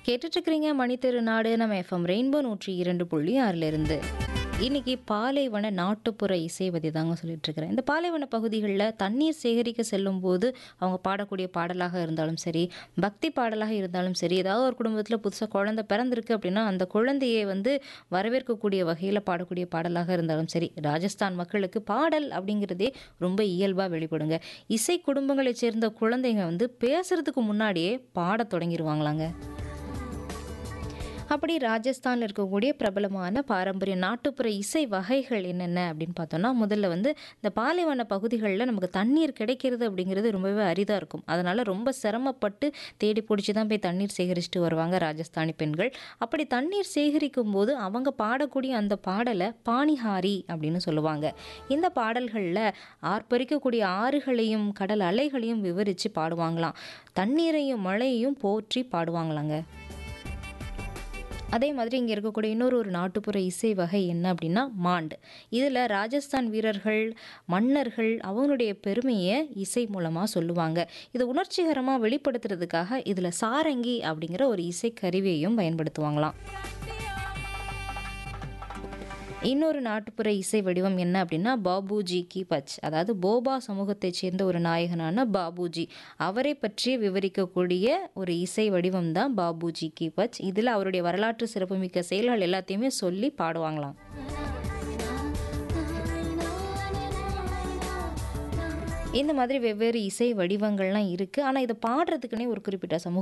கேட்டுட்டு இருக்கிறீங்க மணித்தெரு நாடு நம்ம எஃப்எம் ரெயின்போ நூற்றி இரண்டு புள்ளி ஆறுல இருந்து இன்னைக்கு பாலைவன நாட்டுப்புற இசை பற்றி தாங்க சொல்லிட்டு இருக்கிறேன் இந்த பாலைவன பகுதிகளில் தண்ணீர் சேகரிக்க செல்லும் போது அவங்க பாடக்கூடிய பாடலாக இருந்தாலும் சரி பக்தி பாடலாக இருந்தாலும் சரி ஏதாவது ஒரு குடும்பத்தில் புதுசாக குழந்தை பிறந்திருக்கு அப்படின்னா அந்த குழந்தையை வந்து வரவேற்கக்கூடிய வகையில் பாடக்கூடிய பாடலாக இருந்தாலும் சரி ராஜஸ்தான் மக்களுக்கு பாடல் அப்படிங்கிறதே ரொம்ப இயல்பாக வெளிப்படுங்க இசை குடும்பங்களைச் சேர்ந்த குழந்தைங்க வந்து பேசுறதுக்கு முன்னாடியே பாடத் தொடங்கிடுவாங்களாங்க அப்படி ராஜஸ்தானில் இருக்கக்கூடிய பிரபலமான பாரம்பரிய நாட்டுப்புற இசை வகைகள் என்னென்ன அப்படின்னு பார்த்தோம்னா முதல்ல வந்து இந்த பாலைவன பகுதிகளில் நமக்கு தண்ணீர் கிடைக்கிறது அப்படிங்கிறது ரொம்பவே அரிதாக இருக்கும் அதனால் ரொம்ப சிரமப்பட்டு தேடி பிடிச்சி தான் போய் தண்ணீர் சேகரிச்சுட்டு வருவாங்க ராஜஸ்தானி பெண்கள் அப்படி தண்ணீர் சேகரிக்கும் போது அவங்க பாடக்கூடிய அந்த பாடலை பாணிஹாரி அப்படின்னு சொல்லுவாங்க இந்த பாடல்களில் ஆர்ப்பரிக்கக்கூடிய ஆறுகளையும் கடல் அலைகளையும் விவரித்து பாடுவாங்களாம் தண்ணீரையும் மழையையும் போற்றி பாடுவாங்களாங்க அதே மாதிரி இங்கே இருக்கக்கூடிய இன்னொரு ஒரு நாட்டுப்புற இசை வகை என்ன அப்படின்னா மாண்டு இதில் ராஜஸ்தான் வீரர்கள் மன்னர்கள் அவங்களுடைய பெருமையை இசை மூலமாக சொல்லுவாங்க இதை உணர்ச்சிகரமாக வெளிப்படுத்துறதுக்காக இதில் சாரங்கி அப்படிங்கிற ஒரு இசை கருவியையும் பயன்படுத்துவாங்களாம் இன்னொரு நாட்டுப்புற இசை வடிவம் என்ன அப்படின்னா பாபுஜி கி பச் அதாவது போபா சமூகத்தைச் சேர்ந்த ஒரு நாயகனான பாபுஜி அவரை பற்றி விவரிக்கக்கூடிய ஒரு இசை வடிவம் தான் பாபுஜி கி பச் இதில் அவருடைய வரலாற்று சிறப்புமிக்க செயல்கள் எல்லாத்தையுமே சொல்லி பாடுவாங்களாம் இந்த மாதிரி வெவ்வேறு இசை வடிவங்கள்லாம் இருக்குது ஆனால் இதை பாடுறதுக்குன்னே ஒரு குறிப்பிட்ட சமூக